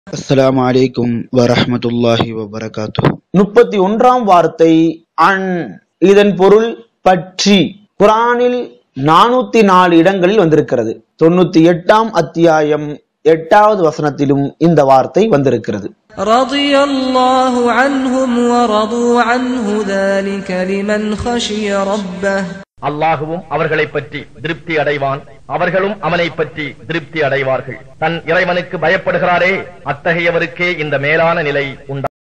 அஸ்ஸலாமு அலைக்கும் வரஹ்மத்துல்லாஹி வபரகாத்துஹு முப்பத்தி ஒன்றாம் வார்த்தை அன் இதன் பொருள் பற்றி குரானில் நானூத்தி நாலு இடங்களில் வந்திருக்கிறது தொண்ணூத்தி எட்டாம் அத்தியாயம் எட்டாவது வசனத்திலும் இந்த வார்த்தை வந்திருக்கிறது رضي الله عنهم ورضوا عنه ذلك لمن خشي ربه அல்லாஹுவும் அவர்களைப் பற்றி திருப்தி அடைவான் அவர்களும் அவனைப் பற்றி திருப்தி அடைவார்கள் தன் இறைவனுக்கு பயப்படுகிறாரே அத்தகையவருக்கே இந்த மேலான நிலை உண்டா